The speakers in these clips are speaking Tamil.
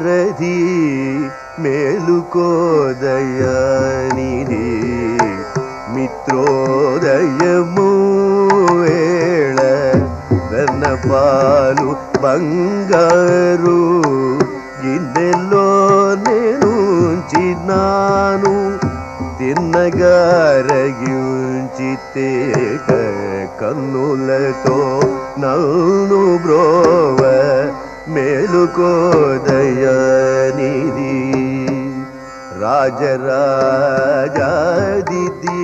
సారథి మేలుకోదయానిధి మిత్రోదయము వేళ వెన్న పాలు బంగారు గిన్నెలో నేను చిన్నాను తిన్నగారగించితే కన్నులతో నన్ను బ్రోవ మేలుకోదయనిది రాజరాజాదిది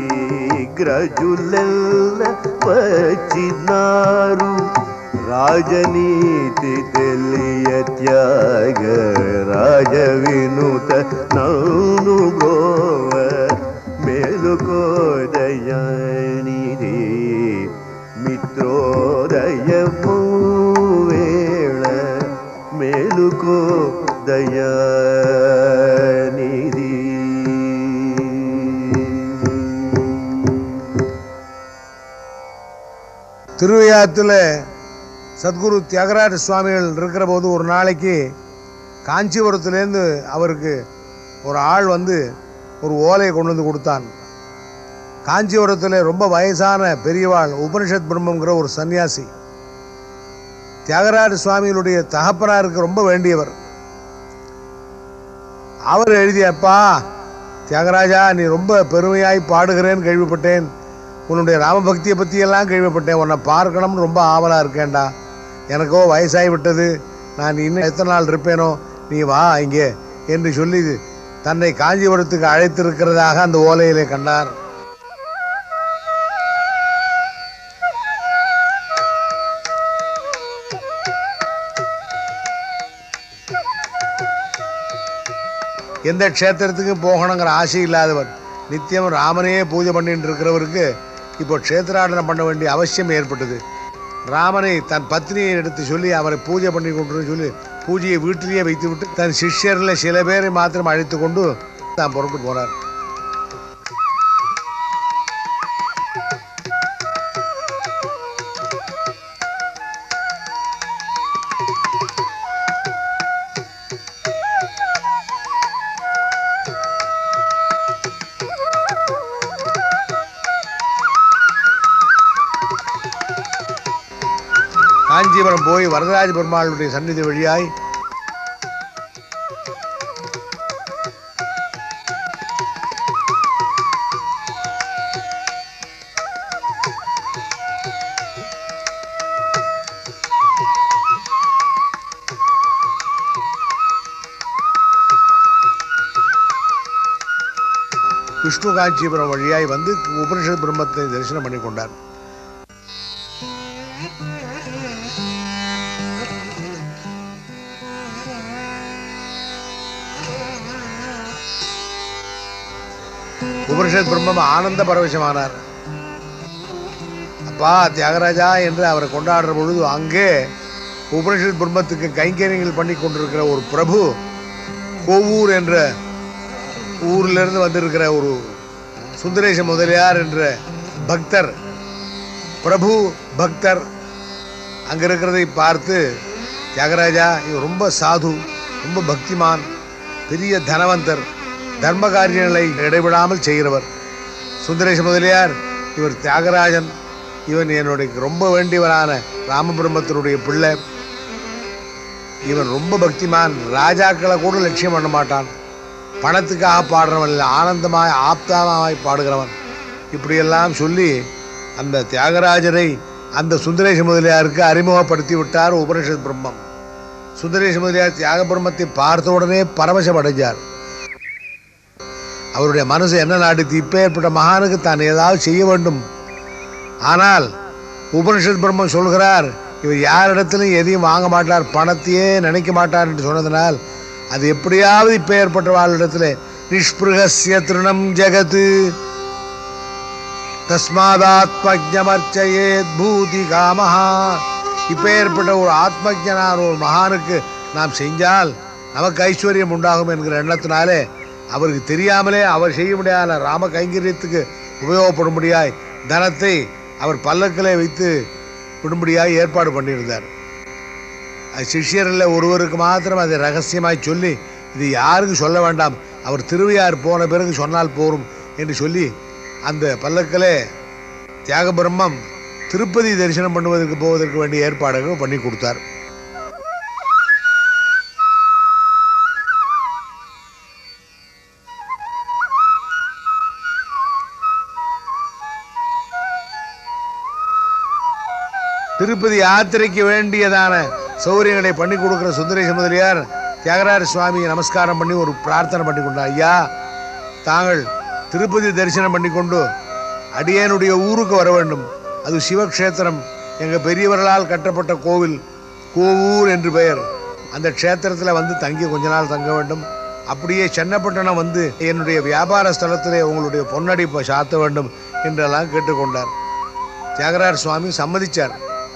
గ్రజులెల్ల వచ్చినారు రాజనీతి తెలియ త్యాగ రాజ వినుత నౌను బ్రోవ మేలుకోదయనిది మిత్రోదయము వేళ మేలుకో దయానిధి திருவையாத்துல சத்குரு தியாகராஜ சுவாமிகள் இருக்கிற போது ஒரு நாளைக்கு காஞ்சிபுரத்துலேருந்து அவருக்கு ஒரு ஆள் வந்து ஒரு ஓலையை கொண்டு வந்து கொடுத்தான் காஞ்சிபுரத்தில் ரொம்ப வயசான பெரியவாள் உபனிஷத் பிரம்மங்கிற ஒரு சன்னியாசி தியாகராஜ சுவாமிகளுடைய தகப்பனாருக்கு ரொம்ப வேண்டியவர் அவர் எழுதியப்பா தியாகராஜா நீ ரொம்ப பெருமையாய் பாடுகிறேன்னு கேள்விப்பட்டேன் உன்னுடைய ராமபக்தியை பற்றியெல்லாம் கேள்விப்பட்டேன் உன்னை பார்க்கணும்னு ரொம்ப ஆவலாக இருக்கேன்டா எனக்கோ வயசாகி விட்டது நான் இன்னும் எத்தனை நாள் இருப்பேனோ நீ வா இங்கே என்று சொல்லி தன்னை காஞ்சிபுரத்துக்கு அழைத்திருக்கிறதாக அந்த ஓலையிலே கண்டார் எந்த க்ஷேத்திரத்துக்கும் போகணுங்கிற ஆசை இல்லாதவர் நித்தியம் ராமனையே பூஜை பண்ணிட்டு இருக்கிறவருக்கு இப்போ க்ஷேத்திராடனை பண்ண வேண்டிய அவசியம் ஏற்பட்டது ராமனை தன் பத்னியை எடுத்து சொல்லி அவரை பூஜை பண்ணி கொண்டு சொல்லி பூஜையை வீட்டிலேயே வைத்துவிட்டு தன் சிஷ்யரில் சில பேரை மாத்திரம் அழைத்து கொண்டு தான் புறப்பட்டு போனார் காஞ்சிபுரம் போய் வரதராஜ பெருமாளுடைய சந்நிதி வழியாய் விஷ்ணு காஞ்சிபுரம் வழியாய் வந்து உபனிஷத் பிரம்மத்தை தரிசனம் பண்ணி கொண்டார் உபனிஷத் பிரம்மம் ஆனந்த பரவசமானார் அப்பா தியாகராஜா என்று அவரை கொண்டாடுற பொழுது அங்கே உபனிஷத் பிரம்மத்துக்கு கைங்கரியங்கள் பண்ணி கொண்டிருக்கிற ஒரு பிரபு கோவூர் என்ற ஊரிலிருந்து வந்திருக்கிற ஒரு சுந்தரேச முதலியார் என்ற பக்தர் பிரபு பக்தர் அங்கே இருக்கிறதை பார்த்து தியாகராஜா இவர் ரொம்ப சாது ரொம்ப பக்திமான் பெரிய தனவந்தர் தர்ம காரியங்களை இடைவிடாமல் செய்கிறவர் சுந்தரேச முதலியார் இவர் தியாகராஜன் இவன் என்னுடைய ரொம்ப வேண்டியவனான ராமபிரம்மத்தினுடைய பிள்ளை இவன் ரொம்ப பக்திமான் ராஜாக்களை கூட லட்சியம் பண்ண மாட்டான் பணத்துக்காக பாடுறவன் இல்லை ஆனந்தமாய் ஆப்தாமாய் பாடுகிறவன் இப்படியெல்லாம் சொல்லி அந்த தியாகராஜரை அந்த சுந்தரேஷ முதலியாருக்கு அறிமுகப்படுத்தி விட்டார் உபனிஷத் பிரம்மம் சுந்தரேஷ முதலியார் தியாக பிரம்மத்தை பார்த்த உடனே பரவசம் அடைஞ்சார் அவருடைய மனசு என்ன நாடுத்து இப்போ ஏற்பட்ட மகானுக்கு தான் ஏதாவது செய்ய வேண்டும் ஆனால் உபனிஷத் பிரம்மம் சொல்கிறார் இவர் யாரிடத்திலும் எதையும் வாங்க மாட்டார் பணத்தையே நினைக்க மாட்டார் என்று சொன்னதனால் அது எப்படியாவது இப்போ ஏற்பட்ட வாழ்இடத்துல நிஷ்பிருகசிய திருணம் ஜெகத்து தஸ்மாதாத்மஜமர்ச்சயேத் பூதி காமஹா இப்போ ஏற்பட்ட ஒரு ஆத்மஜனான ஒரு மகானுக்கு நாம் செஞ்சால் நமக்கு ஐஸ்வர்யம் உண்டாகும் என்கிற எண்ணத்தினாலே அவருக்கு தெரியாமலே அவர் செய்ய முடியாத ராம கைங்கரியத்துக்கு உபயோகப்படும்படியாய் தனத்தை அவர் பல்லக்கிலே வைத்து விடும்படியாய் ஏற்பாடு பண்ணியிருந்தார் அது சிஷ்யரில் ஒருவருக்கு மாத்திரம் அதை ரகசியமாய் சொல்லி இது யாருக்கும் சொல்ல வேண்டாம் அவர் திருவையார் போன பிறகு சொன்னால் போரும் என்று சொல்லி அந்த பல்லக்கிலே தியாக பிரம்மம் திருப்பதி தரிசனம் பண்ணுவதற்கு போவதற்கு வேண்டிய ஏற்பாடுகள் பண்ணி கொடுத்தார் திருப்பதி யாத்திரைக்கு வேண்டியதான சௌகரியங்களை பண்ணி கொடுக்கிற சுந்தரேச முதலியார் தியாகராஜ சுவாமி நமஸ்காரம் பண்ணி ஒரு பிரார்த்தனை பண்ணி கொண்டார் ஐயா தாங்கள் திருப்பதி தரிசனம் பண்ணி கொண்டு அடியேனுடைய ஊருக்கு வர வேண்டும் அது சிவக்ஷேத்திரம் எங்கள் பெரியவர்களால் கட்டப்பட்ட கோவில் கோவூர் என்று பெயர் அந்த க்ஷேத்திரத்தில் வந்து தங்கி கொஞ்ச நாள் தங்க வேண்டும் அப்படியே சென்னப்பட்டணம் வந்து என்னுடைய வியாபார ஸ்தலத்திலே உங்களுடைய பொன்னடி ப- சாத்த வேண்டும் என்றெல்லாம் கேட்டுக்கொண்டார் தியாகராஜ சுவாமி சம்மதிச்சார்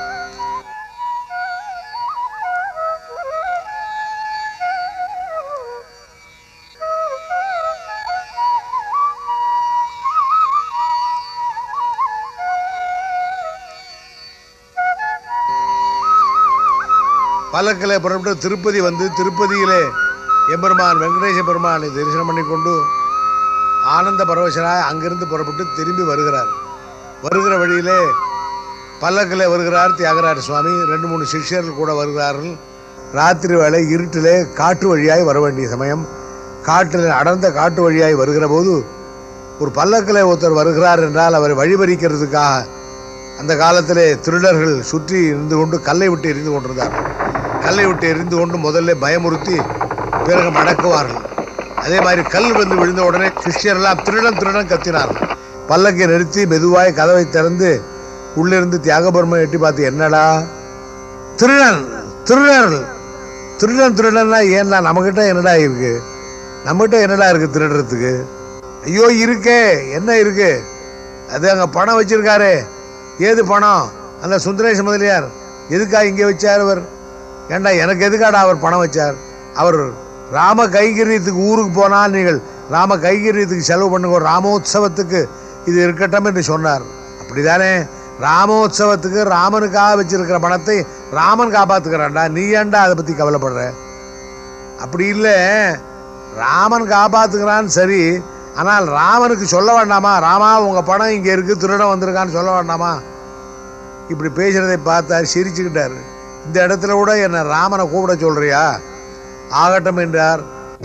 பல்லக்கில் புறப்பட்டு திருப்பதி வந்து திருப்பதியிலே எம்பெருமான் வெங்கடேச பெருமானை தரிசனம் பண்ணி கொண்டு ஆனந்த பரவசனாய் அங்கிருந்து புறப்பட்டு திரும்பி வருகிறார் வருகிற வழியிலே பல்லக்கில் வருகிறார் தியாகராஜ சுவாமி ரெண்டு மூணு சிஷ்யர்கள் கூட வருகிறார்கள் ராத்திரி வேளை இருட்டிலே காட்டு வழியாய் வர வேண்டிய சமயம் காட்டில் அடர்ந்த காட்டு வழியாய் வருகிற போது ஒரு பல்லக்கில் ஒருத்தர் வருகிறார் என்றால் அவரை வழிபறிக்கிறதுக்காக அந்த காலத்திலே திருடர்கள் சுற்றி இருந்து கொண்டு கல்லை விட்டு எரிந்து கொண்டிருந்தார்கள் கல்லை விட்டு எரிந்து கொண்டு முதல்ல பயமுறுத்தி பிறகு மடக்குவார்கள் அதே மாதிரி கல் வந்து விழுந்த உடனே சிஷ்யரெல்லாம் திருடன் திருடன் கத்தினார்கள் பல்லக்கை நிறுத்தி மெதுவாய் கதவை திறந்து உள்ளிருந்து தியாகபெருமன் எட்டி பார்த்து என்னடா திருடன் திருடன் திருடன் திருடன்னா ஏன்னா நம்மகிட்ட என்னடா இருக்கு நம்மகிட்ட என்னடா இருக்கு திருடுறதுக்கு ஐயோ இருக்கே என்ன இருக்கு அது அங்க பணம் வச்சிருக்காரு ஏது பணம் அந்த சுந்தரேஷ முதலியார் எதுக்கா இங்கே வச்சார் அவர் ஏண்டா எனக்கு எதுக்காடா அவர் பணம் வச்சார் அவர் ராம கைங்கரியத்துக்கு ஊருக்கு போனால் நீங்கள் ராம கைங்கரியத்துக்கு செலவு பண்ணுங்க ஒரு ராமோத்சவத்துக்கு இது இருக்கட்டும் என்று சொன்னார் அப்படிதானே ராமோத்சவத்துக்கு ராமனுக்காக வச்சிருக்கிற பணத்தை ராமன் காப்பாத்துக்கிறான்டா நீ ஏன்டா அதை பத்தி கவலைப்படுற அப்படி இல்லை ராமன் காப்பாத்துக்கிறான் சரி ஆனால் ராமனுக்கு சொல்ல வேண்டாமா ராமா உங்க பணம் இங்க இருக்கு திருடன் வந்திருக்கான்னு சொல்ல வேண்டாமா இப்படி பேசுறதை பார்த்தார் சிரிச்சுக்கிட்டார் இந்த இடத்துல கூட என்ன ராமனை கூப்பிட சொல்றியா ஆகட்டும் என்றார்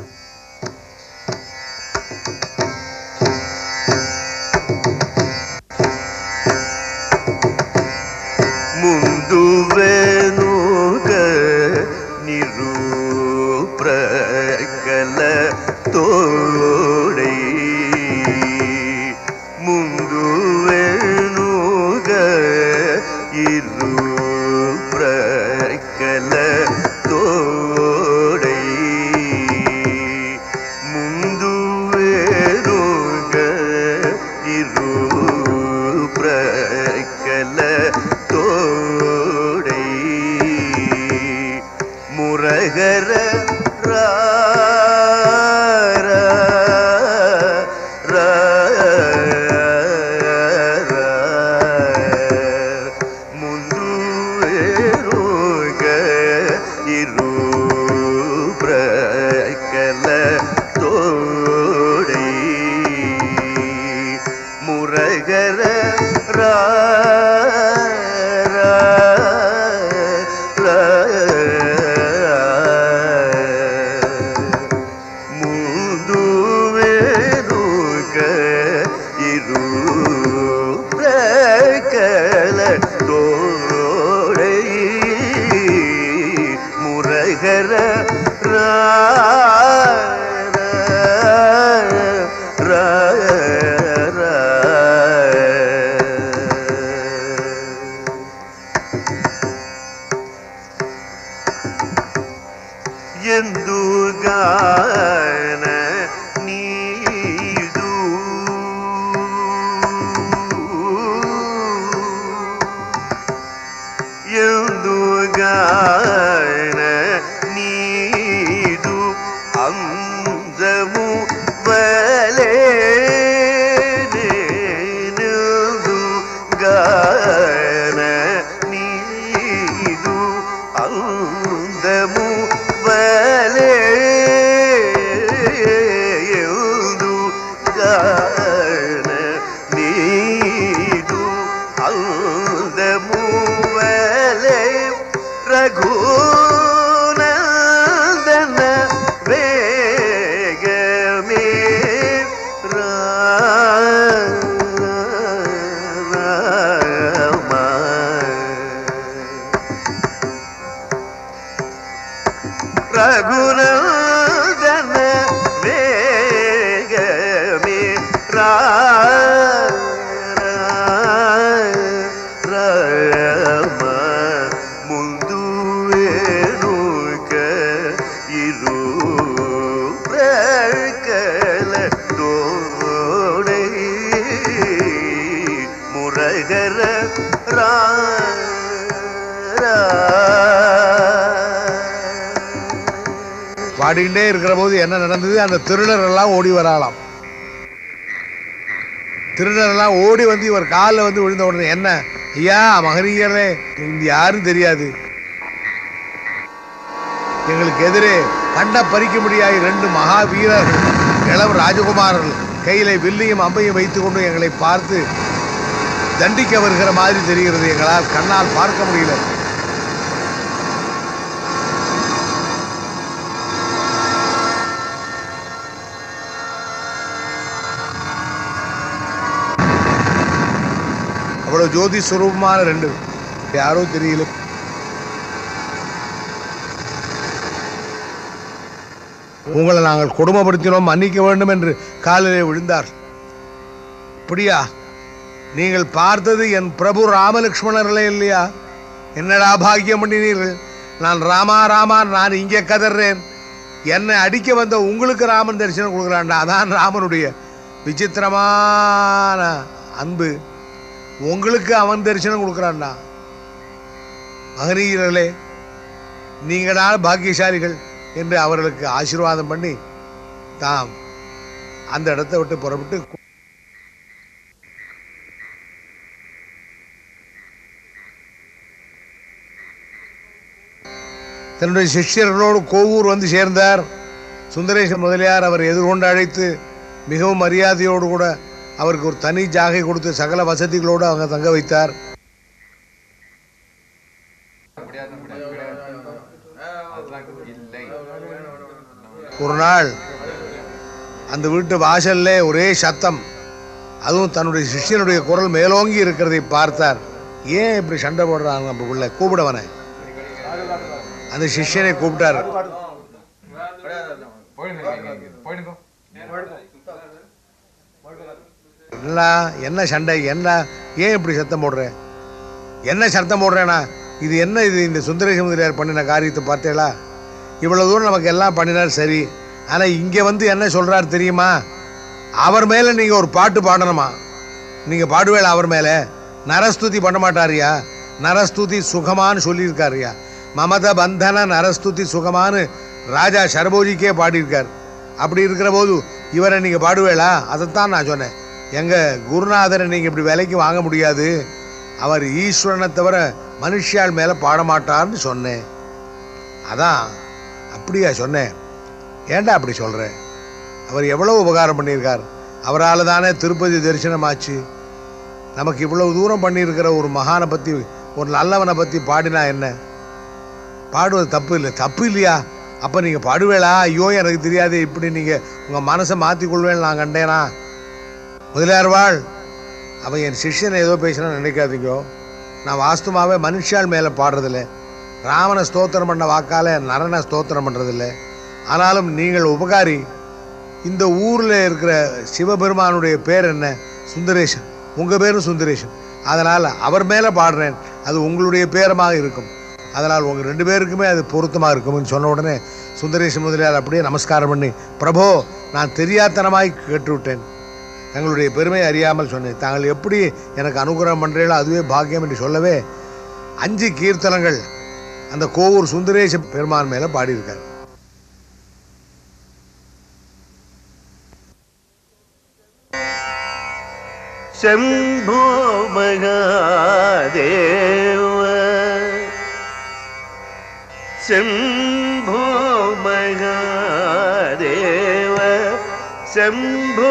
ಮುಂದುವೆನುಗ ನಿರೂಪ್ರಕಲ ತೋಡೈ ಮುಂದುವೆನುಗ ಇರೂಪ್ರಕಲ ತೋಡೈ ಮುಂದುವೆನುಗ ಇರೂಪ್ರಕಲ தோடை முரகர ராரா, ராரா, முந்துவேருக இருப்ரகல தோடை முரகர ராரா, ராரா. முதுவேருக இருப்ரகல தோடை முரகர ఎందుగాన నీదు ఎందుగాన నీదు అందము వలే గాన నీదు అంద நந்தன வேகமே ரா రామ ముందు వేణుక ఇరు ప్రకల తోడై మురగర రా பாடிக்கிட்டே இருக்கிற போது என்ன நடந்தது அந்த திருடர் எல்லாம் ஓடி வராலாம் திருடர் எல்லாம் ஓடி வந்து இவர் காலில் வந்து விழுந்த உடனே என்ன ஐயா மகனீயரே இது யாரும் தெரியாது எங்களுக்கு எதிரே கண்ட பறிக்க முடியாத ரெண்டு மகா வீரர்கள் இளம் ராஜகுமாரர்கள் கையில வில்லையும் அம்பையும் வைத்துக்கொண்டு எங்களை பார்த்து தண்டிக்க வருகிற மாதிரி தெரிகிறது எங்களால் கண்ணால் பார்க்க முடியல அவ்வளவு ஜோதி சுரூபமான ரெண்டு யாரோ தெரியல உங்களை நாங்கள் கொடுமைப்படுத்தினோம் மன்னிக்க வேண்டும் என்று காலிலே விழுந்தார் அப்படியா நீங்கள் பார்த்தது என் பிரபு ராமலக்ஷ்மணர்களே இல்லையா என்னடா பாக்கியம் பண்ணினீர்கள் நான் ராமா ராமா நான் இங்கே கதறேன் என்னை அடிக்க வந்த உங்களுக்கு ராமன் தரிசனம் கொடுக்குறான்டா அதான் ராமனுடைய விசித்திரமான அன்பு உங்களுக்கு அவன் தரிசனம் கொடுக்குறான்டா மகனீயர்களே நீங்களால் பாக்கியசாலிகள் என்று அவர்களுக்கு ஆசீர்வாதம் பண்ணி தாம் அந்த இடத்தை விட்டு புறப்பட்டு தன்னுடைய சிஷ்யர்களோடு கோவூர் வந்து சேர்ந்தார் சுந்தரேச முதலியார் அவர் எதிர்கொண்டு அழைத்து மிகவும் மரியாதையோடு கூட அவருக்கு ஒரு தனி ஜாகை கொடுத்து சகல வசதிகளோடு அவங்க தங்க வைத்தார் ஒரு நாள் அந்த வீட்டு வாசல்ல ஒரே சத்தம் அதுவும் தன்னுடைய சிஷ்யனுடைய குரல் மேலோங்கி இருக்கிறதை பார்த்தார் ஏன் இப்படி சண்டை போடுறாங்க நம்ம உள்ள கூப்பிடவனை அந்த சிஷ்யனை கூப்பிட்டார் என்ன என்ன சண்டை என்ன ஏன் இப்படி சத்தம் போடுற என்ன சத்தம் போடுறேனா இது என்ன இது இந்த சுந்தரேச முதலியார் பண்ணின காரியத்தை பார்த்தேளா இவ்வளவு தூரம் நமக்கு எல்லாம் பண்ணினார் சரி ஆனா இங்க வந்து என்ன சொல்றார் தெரியுமா அவர் மேல நீங்க ஒரு பாட்டு பாடணுமா நீங்க பாடுவேல அவர் மேல நரஸ்துதி பண்ண மாட்டாரியா நரஸ்துதி சுகமான்னு சொல்லியிருக்காருயா மமத பந்தன நரஸ்துதி சுகமான்னு ராஜா சரபோஜிக்கே பாடியிருக்கார் அப்படி இருக்கிற போது இவரை நீங்க பாடுவேளா அதைத்தான் நான் சொன்னேன் எங்க குருநாதரை நீங்க இப்படி விலைக்கு வாங்க முடியாது அவர் ஈஸ்வரனை தவிர மனுஷியாள் மேல பாட மாட்டார்னு சொன்னேன் அதான் அப்படியா சொன்னேன் ஏன்டா அப்படி சொல்ற அவர் எவ்வளவு உபகாரம் பண்ணியிருக்கார் அவரால் தானே திருப்பதி தரிசனமாச்சு நமக்கு இவ்வளவு தூரம் பண்ணியிருக்கிற ஒரு மகானை பற்றி ஒரு நல்லவனை பற்றி பாடினா என்ன பாடுவது தப்பு இல்லை தப்பு இல்லையா அப்போ நீங்கள் பாடுவேளா ஐயோ எனக்கு தெரியாது இப்படி நீங்கள் உங்கள் மனசை மாற்றிக்கொள்வேன் நான் கண்டேனா முதலியார் வாழ் அவன் என் சிஷ்யனை ஏதோ பேசினா நினைக்காதீங்க நான் வாஸ்துமாவே மனுஷால் மேலே பாடுறதில்ல ராமனை ஸ்தோத்திரம் பண்ண வாக்கால நரனை ஸ்தோத்திரம் பண்ணுறதில்ல ஆனாலும் நீங்கள் உபகாரி இந்த ஊரில் இருக்கிற சிவபெருமானுடைய பேர் என்ன சுந்தரேசன் உங்கள் பேரும் சுந்தரேசன் அதனால் அவர் மேலே பாடுறேன் அது உங்களுடைய பேரமாக இருக்கும் அதனால் உங்கள் ரெண்டு பேருக்குமே அது பொருத்தமாக இருக்கும்னு சொன்ன உடனே சுந்தரேசன் முதலியார் அப்படியே நமஸ்காரம் பண்ணி பிரபோ நான் தெரியாத்தனமாய் கேட்டுவிட்டேன் தங்களுடைய பெருமை அறியாமல் சொன்னேன் தாங்கள் எப்படி எனக்கு அனுகிரகம் பண்ணுறீங்களோ அதுவே பாக்கியம் என்று சொல்லவே அஞ்சு கீர்த்தனங்கள் அந்த கோவூர் சுந்தரேச பெருமான் மேலே பாடியிருக்கார் शम्भो महादेव शम्भो महादेव शम्भो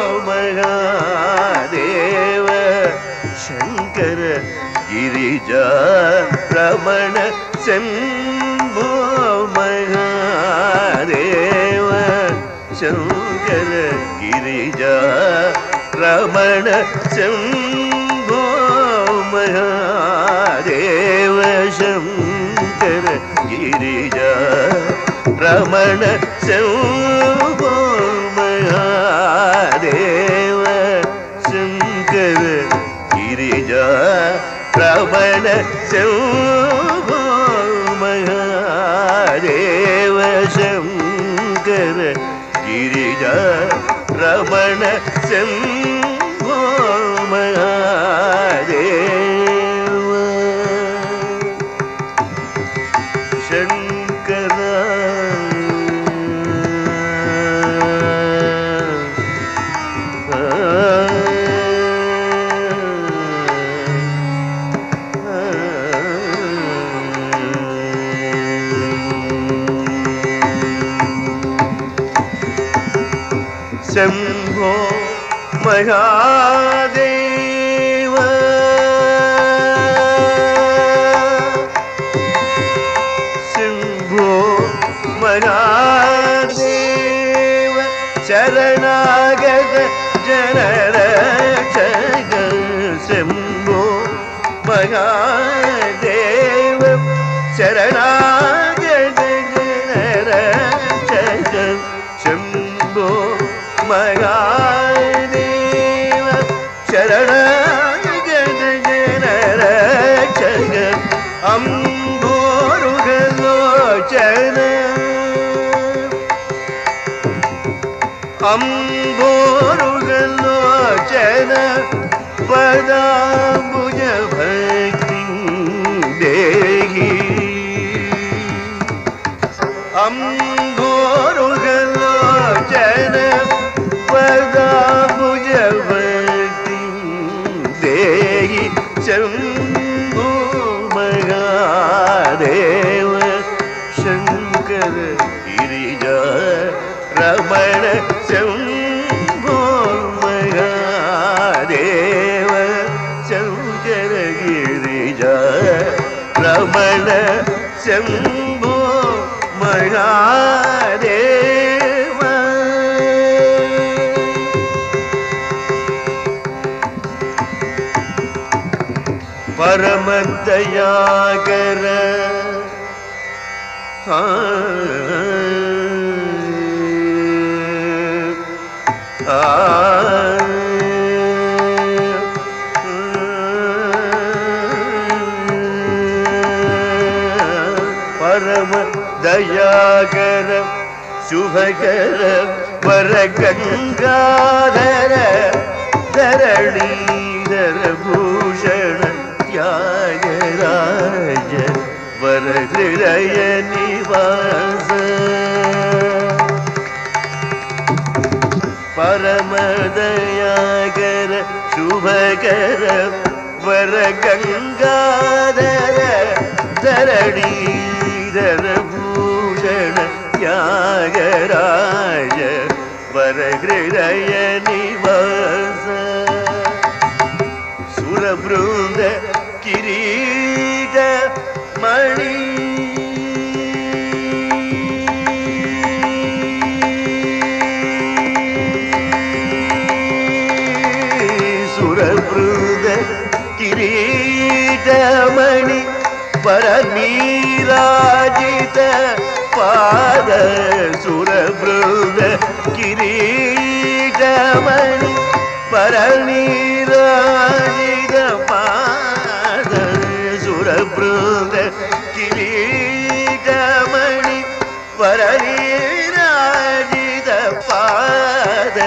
महादेव शङ्कर गिरिजा रमण शम्भो महादेव शङ्कर गिरिजा रमण शम्भो महादेव शङ्कर गिरिजा ரமண செம்போ மகாதேவ சங்கர கிரிஜா ரமண செம்போ மகாதேவ சங்கர கிரிஜா ரமண செம்போ மகாதேவ ಶಂಕರ ಶಂಭೋ ಮಹಾದೇವ ಸಿಂಹೋ ಮಹಾದೇವ ಶರಣಾಗತ ಜನರ ಜಗ ಸಿಂಹೋ ಮಹಾದೇವ ಶರಣಾಗತ ಜನರ ಜಗ ಶಂಭೋ ಮಹಾದೇವ ಶರಣಾಗತ ಜನರ ಜಗ ಅಂಬೋರುಗಲೋಚನ ಅಂಬೋರುಗಲೋಚನ ಪದಾಂಬುಜ ಭಕ್ತಿ ದೇಹಿ ಅಂಬೋರುಗಲೋಚನ ಪದಾಂಬುಜ ಭಕ್ತಿ ದೇಹಿ ಶಂಭೋ ಮಹಾದೇವ ಶಂಕರ ಗಿರಿಜಾ ರಮಣ ಶಂಭೋ ಮಹಾದೇವ ಶಂಕರ ಗಿರಿಜಾ ರಮಣ ಶಂಭೋ ಮಹಾದೇವ ಪರಮದಯಾಗರ ಆ, ಆ, ಪರಮ ದಯಾಗರ ಶುಭಕರ ಪರ ಗಂಗಾಧರ ಧರಣೀಧರ ಭೂಷಣ ತ್ಯಾಗರಾಜ ವರ ಹೃದಯ ನಿವಾಸ ಪರಮದಯಾಗರ ಶುಭಕರ ವರ ಗಂಗಾಧರ ಧರಣೀಧರ ಭೂಷಣ ತ್ಯಾಗರಾಜ ವರ ಹೃದಯ ನಿವಾಸ ಸುರಬೃಂದ ಕಿರೀಟ ಮಣಿ ಸುರಬೃಂದ ಕಿರೀಟ ಮಣಿ ಪರಮೀರಾಜಿತ ಪಾದ ಸುರಬೃಂದ ಕಿರೀಟ ಮಣಿ பரநீராஜித பாத சுரபிருத கிரீடமணி பரநீராஜித பாத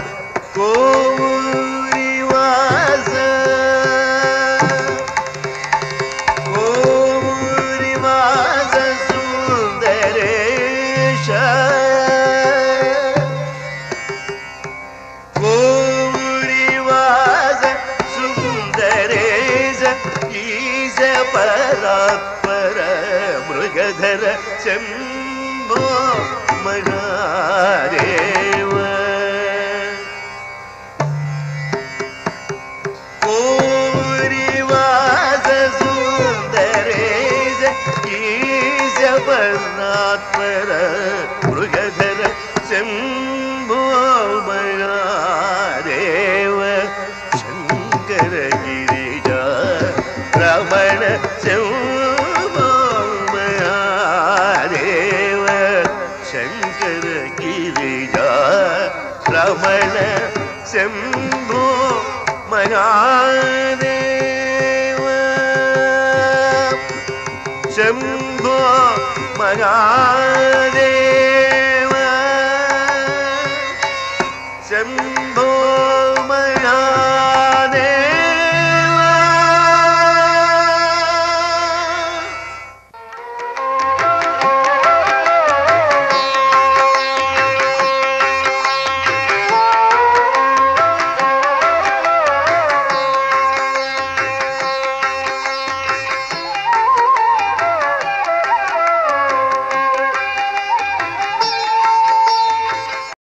கோமுரிவாச கோமுரிவாச சுந்தரேஷ கோமுரிவாச சுந்தரேச ஈச பராத்பர மிருகதர செம்போ மகாதேவ கோமுரிவாச சுந்தரேச ஈச பராத்பர மிருகதர செம்போ மகாதேவ சங்கர கிரிஜா ரமண செம்போ மகாதேவ ಶಂಕರ ಗಿರಿಜಾ ರಮಣ ಶಂಭೋ ಮಗಾದೇವ ಶಂಭೋ ಮಗಾದೇವ